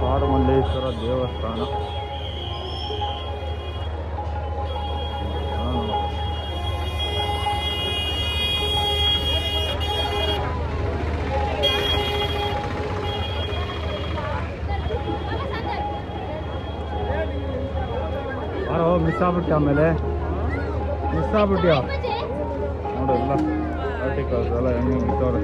ಕಾಡುಮಲ್ಲೇಶ್ವರ ದೇವಸ್ಥಾನ ಹಾ. ಬಾರೋ ಮಿಸ್ ಆಗ್ಬಿಟ್ಟೆ ಆಮೇಲೆ ಮಿಸ್ ಆಗ್ಬಿಟ್ಯಾ ನೋಡು ಎಲ್ಲ ಆರ್ಟಿಕಲ್ಸ್ ಎಲ್ಲ ಹೆಂಗೆ ಇಟ್ಟವ್ರೆ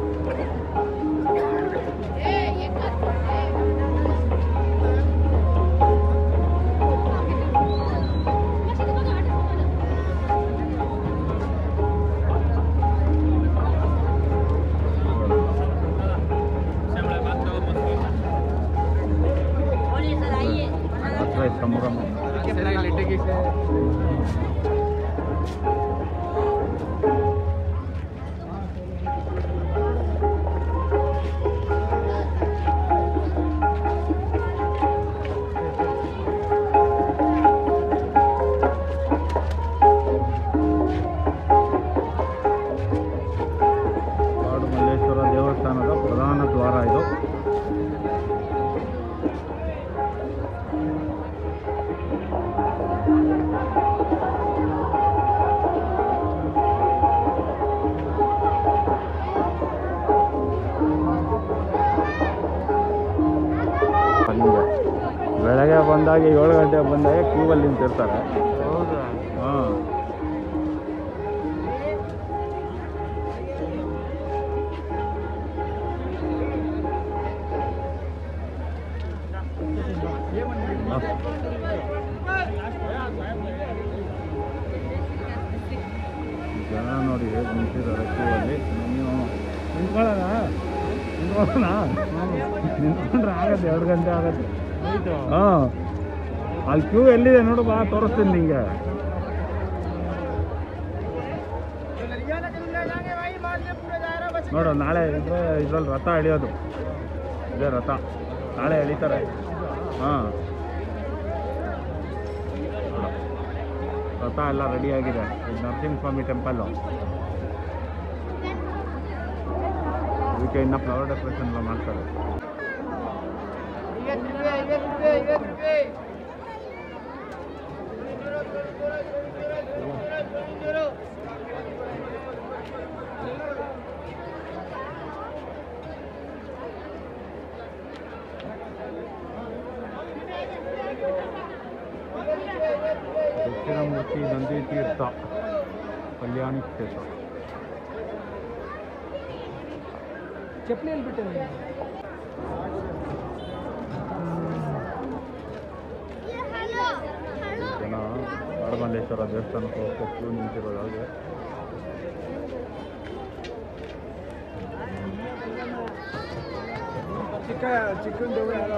ಜಾತ್ರೆ ಸಂಭ್ರಮ ಕಾಡುಮಲ್ಲೇಶ್ವರ ದೇವಸ್ಥಾನದ ಪ್ರಧಾನ ದ್ವಾರ ಇದು ಅಲ್ಲಿಂದ ಬೆಳಗ್ಗೆ ಬಂದಾಗ ಏಳು ಗಂಟೆಗೆ ಬಂದಾಗ ಕ್ಯೂವಲ್ಲಿ ನಿಂತಿರ್ತಾರೆ ಹಾಂ ಜನ ನೋಡಿ ಹೇಗೆ ನಿಂತಿದ್ದಾರೆ ಕ್ಯೂವಲ್ಲಿ ನೀವು ನಿಂತ್ಕೊಳ್ಳೋಣ ನಿಂತ್ಕೊಳ್ಳೋಣ ನಿಂತ್ಕೊಂಡ್ರೆ ಆಗತ್ತೆ ಎರಡು ಗಂಟೆ ಆಗತ್ತೆ ಹಾಂ ಅಲ್ಲಿ ಕ್ಯೂ ಎಲ್ಲಿದೆ ನೋಡು ಬಾ ತೋರಿಸ್ತೀನಿ ನಿಂಗೆ ನೋಡು ನಾಳೆ ಇದ್ರೆ ಇದ್ರಲ್ಲಿ ರಥ ಎಳಿಯೋದು ಇದೇ ರಥ ನಾಳೆ ಎಳಿತಾರೆ ಹಾಂ ರಥ ಎಲ್ಲ ರೆಡಿಯಾಗಿದೆ ಇದು ನರಸಿಂಹಸ್ವಾಮಿ ಟೆಂಪಲ್ಲು ಇದಕ್ಕೆ ಇನ್ನು ಫ್ಲವರ್ ಡೆಕೋರೇಷನ್ ಎಲ್ಲ ಮಾಡ್ತಾರೆ ದಕ್ಷಿಣಮೂರ್ತಿ ನಂದಿ ತೀರ್ಥ ಕಲ್ಯಾಣಿ ಕ್ಷೇತ್ರ ಚಪ್ಪಲಿ ಬಿಟ್ಟೆ ಜನ ಕಾಡಮಲ್ಲೇಶ್ವರ ದೇವಸ್ಥಾನಕ್ಕೆ ಹೋಗಕ್ಕೆ ಕ್ಯೂ ನಿಂತಿರೋದಾಗೆ ಚಿಕ್ಕ ಚಿಕ್ಕನ್ ಜೋಗ ಯಾರೋ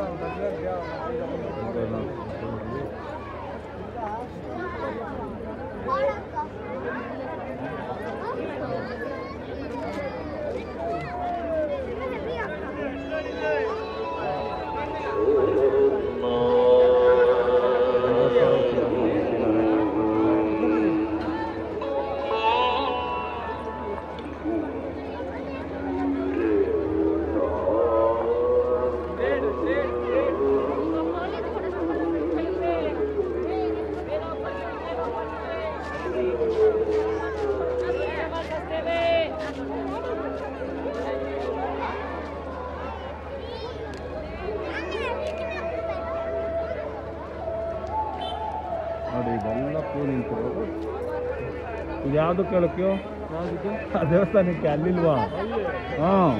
ನೋಡಿ ಇದೆಲ್ಲ ಕ್ಯೂ ನಿಂತಿರೋದು ಇದು ಯಾವುದು ಕೇಳು ಕ್ಯೂ ಆ ದೇವಸ್ಥಾನಕ್ಕೆ ಅಲ್ಲಿಲ್ವಾ ಹಾಂ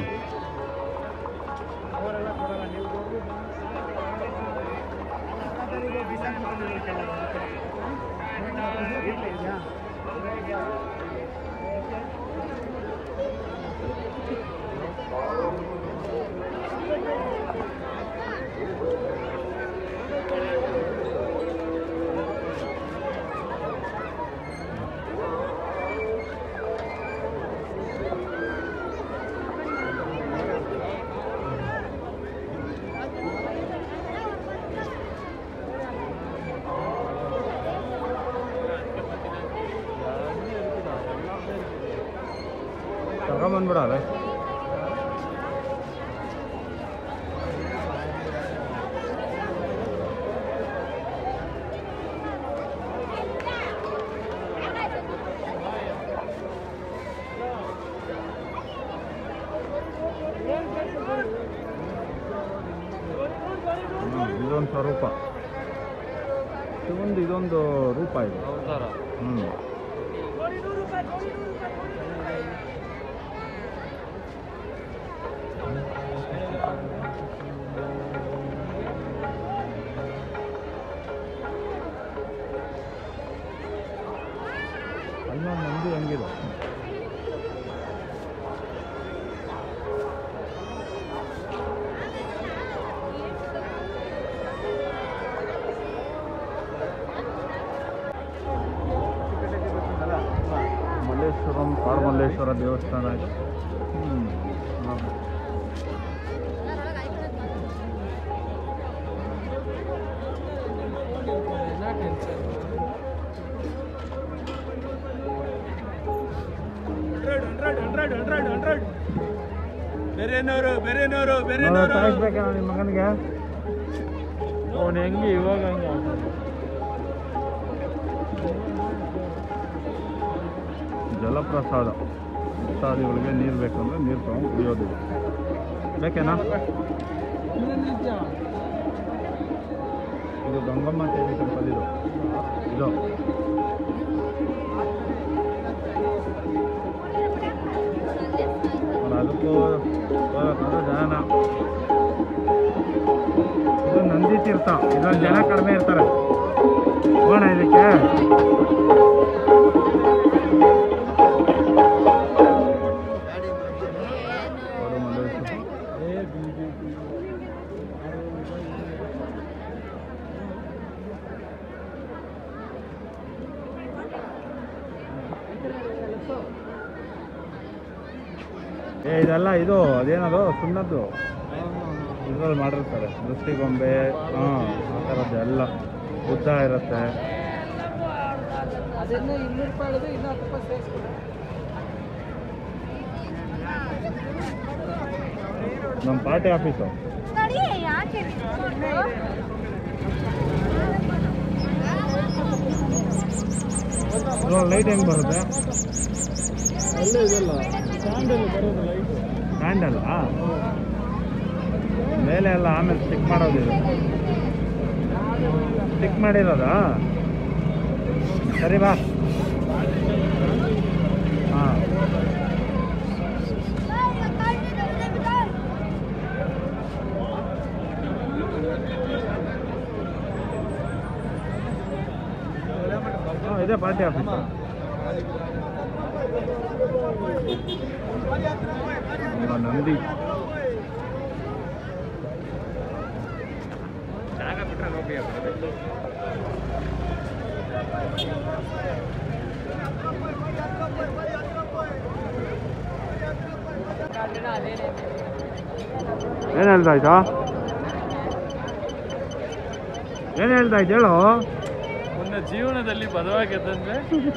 ತಗೊಂಬಂದ್ಬಿಡಲ್ಲ ಹ್ಮ್, ಇದೊಂದು ಸ್ವರೂಪ ಇದೊಂದು ಇದೊಂದು ರೂಪ ಇದು ಹ್ಞೂ ಅಲ್ಲೊಂದು ಮಂದಿ ಹೆಂಗಿದೆ ಮಲ್ಲೇಶ್ವರಂ ಕಾಡಮಲ್ಲೇಶ್ವರ ದೇವಸ್ಥಾನ ಇದೆ ಹ್ಮ್. ಹೌದು. ಬೇರೆನವರು ಬೇರೆನವರು ನಾವು ಸಾಯಿಸ್ಬೇಕಾ ನಿಮ್ಮ ಮಗನಿಗೆ ಅವನು ಹೆಂಗೆ ಇವಾಗ ಹಂಗೆ ಆಗ್ತಾನೆ. ಜಲಪ್ರಸಾದ ಭಕ್ತಾದಿಗಳಿಗೆ ನೀರು ಬೇಕಂದ್ರೆ ನೀರು ತಗೊಂಡು ಕುಡಿಯೋದಿದೆ ಬೇಕೇನಾ ಇದು ಗಂಗಮ್ಮ ದೇವಿ ಟೆಂಪಲ್ ಇದು ಇದು ಅವ್ರು ಅದಕ್ಕೂ ಹೋಗ್ಬೇಕಂದ್ರೆ ಜನ ಇದು ನಂದಿ ತೀರ್ಥ ಇದ್ರಲ್ಲಿ ಜನ ಕಡಿಮೆ ಇರ್ತಾರೆ ಹೋಗೋಣ ಇದಕ್ಕೆ ಕೊಡು ಮಲ್ಲೇಶ್ವರ. ಏ ಇದೆಲ್ಲ ಇದು ಅದೇನದು ಸುಣ್ಣದ್ದು ಇದ್ರಲ್ಲಿ ಮಾಡಿರ್ತಾರೆ ದೃಷ್ಟಿಗೊಂಬೆ ಹಾಂ ಆ ಥರದ್ದು ಎಲ್ಲ ಉದ್ದ ಇರುತ್ತೆ ಅದನ್ನ ಇನ್ನೂರು ರೂಪಾಯಿ ಹೇಳಿದ್ರೆ ಇನ್ನೂ ಹತ್ತು ರೂಪಾಯಿ ಸೇರಿಸ್ಕೊಡಿ ನಮ್ಮ ಪಾರ್ಟಿ ಆಫೀಸು ತಡಿ ಯಾಕೆ ಬಿಟ್ಕೊಂಡು? ಇದ್ರೊಳಗೆ ಲೈಟ್ ಹೆಂಗೆ ಬರುತ್ತೆ ಸ್ಟ್ಯಾಂಡಲ್ಲ ಮೇಲೆ ಎಲ್ಲ ಆಮೇಲೆ ಸ್ಟಿಕ್ ಮಾಡೋದಿದೆ ಸ್ಟಿಕ್ ಮಾಡಿರೋದಾ ಸರಿ ಬಾ ಹಾಂ ಹಾಂ ಇದೆ ಪಾರ್ಟಿ ಆಫೀಸು ಈಗ ನಂದಿ ಏನು ಹೇಳ್ತಾ ಇದ್ದಾ ಏನು ಹೇಳ್ತಾ ಇದ್ದ ಹೇಳು ಮುನ್ನ ಜೀವನದಲ್ಲಿ ಬದಲಾಗಿದ್ದಂದ್ರೆ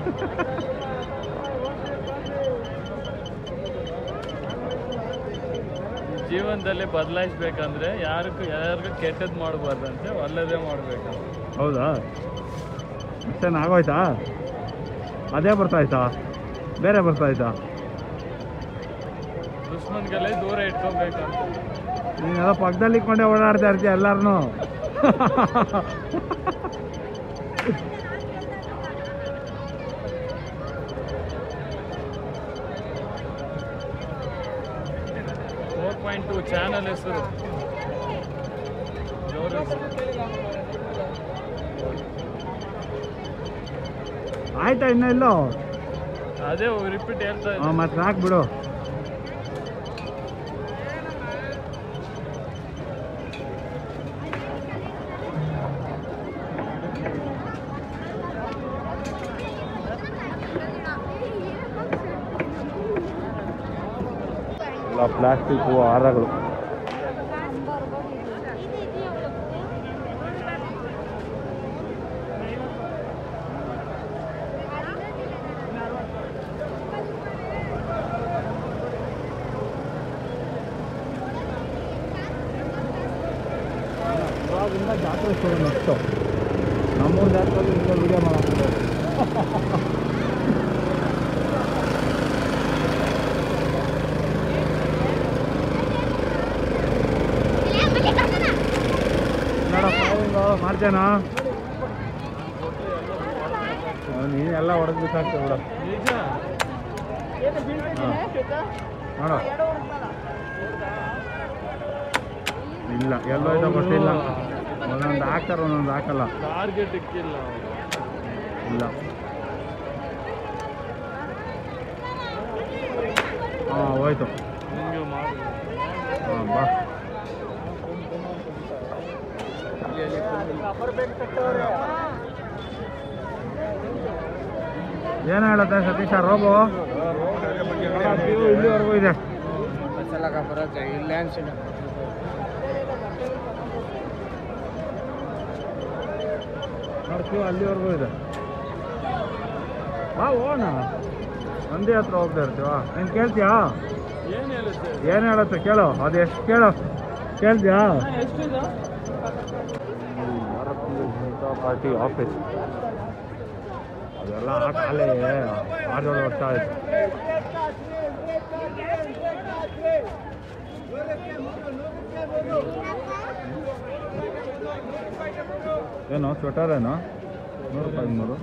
ಜೀವನದಲ್ಲಿ ಬದಲಾಯಿಸ್ಬೇಕಂದ್ರೆ ಯಾರಿಗೂ ಯಾರಿಗೂ ಕೆಟ್ಟದ್ದು ಮಾಡಬಾರ್ದಂತೆ ಒಳ್ಳೆಯದೇ ಮಾಡ್ಬೇಕಂತ ಹೌದಾ ಅಷ್ಟೇನು ಆಗೋಯ್ತಾ ಅದೇ ಬರ್ತಾಯ್ತಾ ಬೇರೆ ಬರ್ತಾಯ್ತಾ ದುಶ್ಮನ್ಗಳೇ ದೂರ ಇಟ್ಕೊಬೇಕಂತ ನೀನೆಲ್ಲ ಪಕ್ಕದಲ್ಲಿ ಇಟ್ಕೊಂಡೆ ಓಡಾಡ್ತಾ ಇರ್ತೀಯ ಎಲ್ಲಾರನು ಫೋರ್ ಪಾಯಿಂಟ್ ಟು ಚಾನಲ್ ಹೆಸರು ಜೋರ್ ಹೆಸರು. ಆಯ್ತಾ ಇನ್ನೂ ಇಲ್ಲೋ ಅದೇ ರಿಪೀಟ್ ಹೇಳ್ತಾ ಇದ್ದೆ ಮತ್ತೆ ಹಾಕ್ಬಿಡು ಎಲ್ಲ ಪ್ಲಾಸ್ಟಿಕ್ ಹಾರಗಳು ಇವಾಗಿಂದ ಜಾತ್ರೆ ಶುರು ನೆಕ್ಸ್ಟು ನಮ್ಮೂರು ಜಾತ್ರೆಯಲ್ಲಿ ಈಗ ವಿಡಿಯೋ ಮಾಡಾಕ್ತಾರೆ ಮಾಡ್ತೇನಾ ನೀನೆಲ್ಲ ಹೊಡೆದು ಬಿಸಾಕ್ತೇವೆ ಬಿಡ ನಿಜ ನೋಡು ಇಲ್ಲ ಎಲ್ಲೋಯ್ತೋ ಗೊತ್ತಿಲ್ಲ ಒಂದೊಂದು ಹಾಕ್ತಾರೆ ಒಂದೊಂದು ಹಾಕಲ್ಲ ಟಾರ್ಗೆಟ್ ಇಕ್ಕಿಲ್ಲ ಇಲ್ಲ ಹಾಂ ಹೋಯ್ತು ಹಿಂಗೆ ಮಾಡಿ ಹಾಂ ಬಾ ಏನು ಹೇಳುತ್ತೆ ಸತೀಶ ರೋಗು ಇಲ್ಲಿವರೆಗೂ ಇದೆ ನೋಡ್ತೀವಿ ಅಲ್ಲಿವರೆಗೂ ಇದೆ ಬಾ ಹೋಗೋಣ ನಂದಿ ಹತ್ರ ಹೋಗ್ತಾ ಇರ್ತೀವ ನೀನು ಕೇಳ್ತೀಯಾ ಏನು ಹೇಳುತ್ತೆ ಏನು ಹೇಳುತ್ತೆ ಕೇಳು ಅದು ಎಷ್ಟು ಕೇಳು ಕೇಳ್ತೀಯಾ ಎಷ್ಟಿದೆ ಪಾರ್ಟಿ ಆಫೀಸ್ ಅದೆಲ್ಲ ಕಾಲೇ ಆರು ಏಳು ವರ್ಷ ಆಯ್ತು ಏನು ಸ್ವೆಟರ್ ಏನೋ ನೂರು ರೂಪಾಯಿ ನೂರು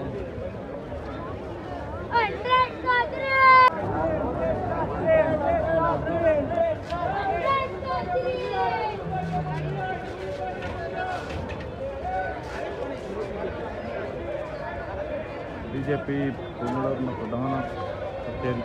ಹಂಡ್ರೆಡ್ ಕೊಡ್ರಿ ಹಂಡ್ರೆಡ್ ಕೊಡ್ರಿ ಬಿ ಜೆ ಪಿ ಬೆಂಗಳೂರಿನ ಪ್ರಧಾನ ಕಚೇರಿ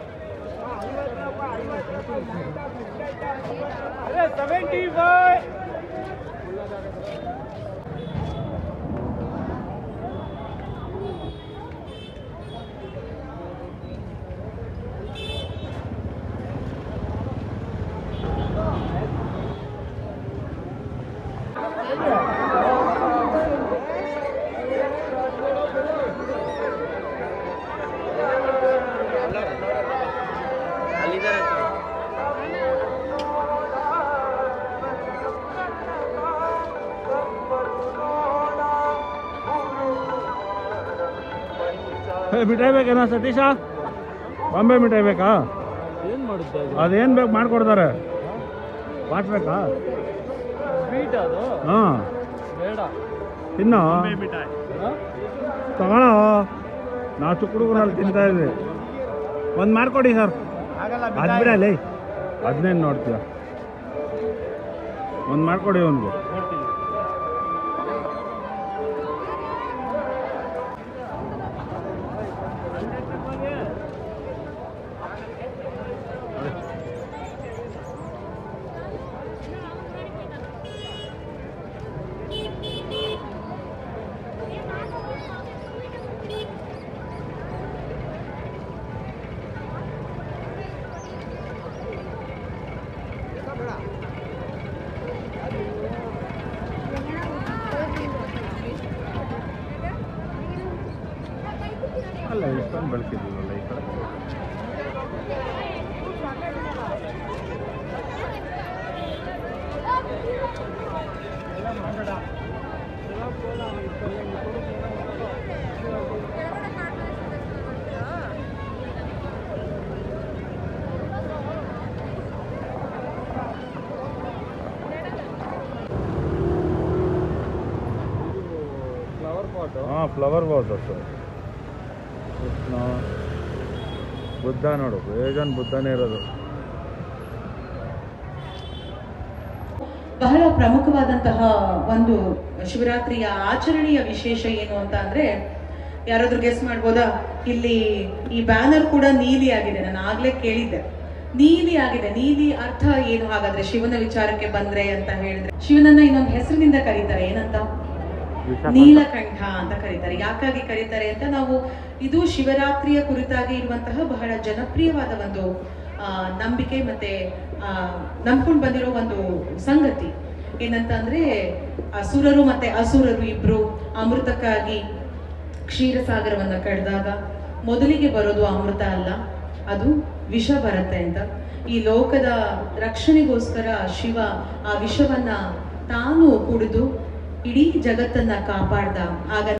ಮಿಠಾಯಿ ಬೇಕೇನೋ ಸತೀಶ ಬಾಂಬೆ ಮಿಠಾಯಿ ಬೇಕಾ ಏನು ಮಾಡುತ್ತೆ ಅದು ಅದೇನು ಬೇಕು ಮಾಡ್ಕೊಡ್ತಾರೆ ಬಾಚ್ಬೇಕಾ ಸ್ವೀಟ್ ಅದು ಹಾಂ ಬೇಡ ತಿನ್ನು ಮಿಠಾಯಿ ತಗೊಳ್ಳೋ ನಾವು ಚಿಕ್ಕ ಹುಡುಗರಲ್ಲಿ ತಿಂತಾ ಇದ್ವಿ ಒಂದು ಮಾಡ್ಕೊಡಿ ಸರ್ ಅದು ಬಿಡಲಿ ಅದನ್ನೇನು ನೋಡ್ತೀಯ ಒಂದು ಮಾಡ್ಕೊಡಿ ಅವನಿಗೆ ಕೊಡ್ತೀನಿ ಅಲ್ಲ ಇಷ್ಟೊಂದು ಬೆಳೆಸಿದ್ದೀವಲ್ಲ ಈ ಕಡೆ ಫ್ಲವರ್ ಪಾಟು ಹಾಂ flower vase sir Krishna Buddha ನೋಡು ಬೇಜಾನ್ ಬುದ್ಧನೇ ಇರೋದು ಬಹಳ ಪ್ರಮುಖವಾದಂತಹ ಒಂದು ಶಿವರಾತ್ರಿಯ ಆಚರಣೆಯ ವಿಶೇಷ ಏನು ಅಂತ ಅಂದ್ರೆ ಯಾರಾದ್ರೂ ಗೆಸ್ ಮಾಡ್ಬೋದಾ ಇಲ್ಲಿ ಈ ಬ್ಯಾನರ್ ಕೂಡ ನೀಲಿ ಆಗಿದೆ ನಾನು ಆಗ್ಲೇ ಕೇಳಿದ್ದೆ ನೀಲಿ ಆಗಿದೆ ನೀಲಿ ಅರ್ಥ ಏನು ಹಾಗಾದ್ರೆ ಶಿವನ ವಿಚಾರಕ್ಕೆ ಬಂದ್ರೆ ಅಂತ ಹೇಳಿದ್ರೆ ಶಿವನನ್ನ ಇನ್ನೊಂದು ಹೆಸರಿನಿಂದ ಕರೀತಾರೆ ಏನಂತ ನೀಲಕಂಠ ಅಂತ ಕರೀತಾರೆ ಯಾಕಾಗಿ ಕರೀತಾರೆ ಅಂತ ನಾವು ಇದು ಶಿವರಾತ್ರಿಯ ಕುರಿತಾಗಿ ಇರುವಂತಹ ಬಹಳ ಜನಪ್ರಿಯವಾದ ಒಂದು ಆ, ನಂಬಿಕೆ ಮತ್ತೆ ಆ, ನಂಬ್ಕೊಂಡು ಬಂದಿರೋ ಒಂದು ಸಂಗತಿ ಏನಂತ ಅಂದ್ರೆ ಅಸುರರು ಮತ್ತೆ ಅಸುರರು ಇಬ್ರು ಅಮೃತಕ್ಕಾಗಿ ಕ್ಷೀರಸಾಗರವನ್ನ ಕಡ್ದಾಗ ಮೊದಲಿಗೆ ಬರೋದು ಅಮೃತ ಅಲ್ಲ ಅದು ವಿಷ ಬರುತ್ತೆ ಅಂತ ಈ ಲೋಕದ ರಕ್ಷಣೆಗೋಸ್ಕರ ಶಿವ ಆ ವಿಷವನ್ನ ತಾನು ಕುಡಿದು ಇಡೀ ಜಗತ್ತನ್ನ ಕಾಪಾಡ್ದ ಆಗ